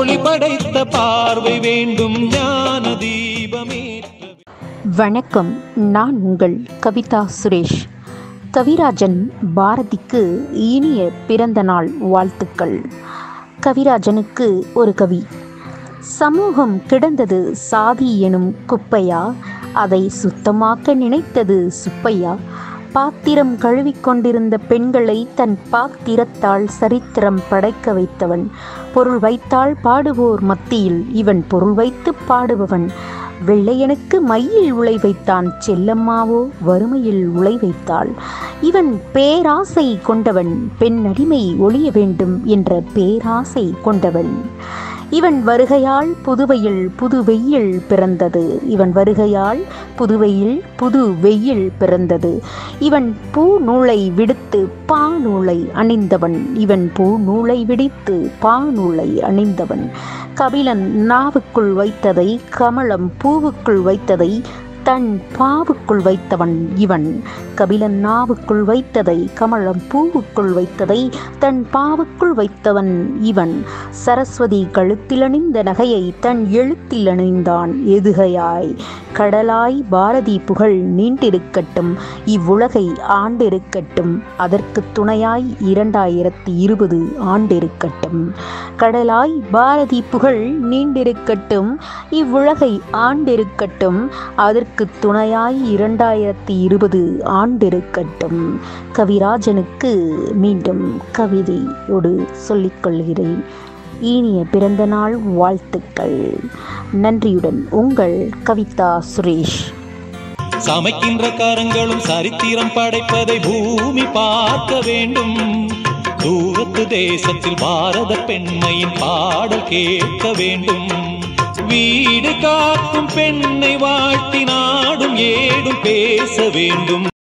ஒளி படைத்த பார்வை வேண்டும் ஞான தீபமேற்ற வணக்கம் நான் உங்கள் கவிதா சுரேஷ் கவிராஜன் பாரதிக்கு இனிய பிறந்த நாள் வாழ்த்துக்கள் கவிராஜனுக்கு ஒரு கவி சமூகம் கிடந்தது சாதி எனும் குப்பையா அதை சுத்தமாக்க நினைத்தது சுப்பையா பாத்திரம் கழுவிக்கொண்டிருந்த பெண்களை தன் பாத்திரத்தால் சரித்திரம் படைக்க வைத்தவன் பொருள் வைத்தால் பாடுவோர் மத்தியில் இவன் பொருள் வைத்து பாடுபவன் வெள்ளையனுக்கு மையில் உலை வைத்தான் செல்லம்மாவோ வறுமையில் உலை வைத்தாள் இவன் பேராசை கொண்டவன் பெண் அடிமை ஒழிய வேண்டும் என்ற பேராசை கொண்டவன் இவன் வருகையால் புதுவையில் புது வெயில் பிறந்தது இவன் வருகையால் புதுவையில் புது வெயில் பிறந்தது இவன் பூ நூலை விடுத்து பா நூலை அணிந்தவன் இவன் பூ நூலை விடுத்து பா நூலை அணிந்தவன் கபிலன் நாவுக்குள் வைத்ததை கமலம் பூவுக்குள் வைத்ததை தன் பாவுக்குள் வைத்தவன் இவன் கபிலன் நாவுக்குள் வைத்ததை கமலம் பூவுக்குள் வைத்ததை தன் பாவுக்குள் வைத்தவன் இவன் சரஸ்வதி கழுத்தில் அணிந்த நகையை தன் எழுத்தில் அணிந்தான் எதுகையாய் கடலாய் பாரதி புகழ் நீண்டிருக்கட்டும் இவ்வுலகை ஆண்டிருக்கட்டும் அதற்கு துணையாய் இரண்டாயிரத்தி இருபது ஆண்டிருக்கட்டும் கடலாய் பாரதி புகழ் நீண்டிருக்கட்டும் இவ்வுலகை ஆண்டிருக்கட்டும் அதற்கு துணையாய் இரண்டாயிரத்தி இருபது ஆண்டிருக்கட்டும் கவிராஜனுக்கு மீண்டும் கவிதையோடு சொல்லிக்கொள்கிறேன் இனிய பிறந்தநாள் வாழ்த்துக்கள் நன்றியுடன் உங்கள் கவிதா சுரேஷ் சமைக்கின்ற கரங்களும் சரித்திரம் படைப்பதை பூமி பார்க்க வேண்டும் தூரத்து தேசத்தில் பாரத பெண்மையின் பாடல் கேட்க வேண்டும் வீடு காக்கும் பெண்ணை வாழ்த்தி நாடும் ஏடும் பேச வேண்டும்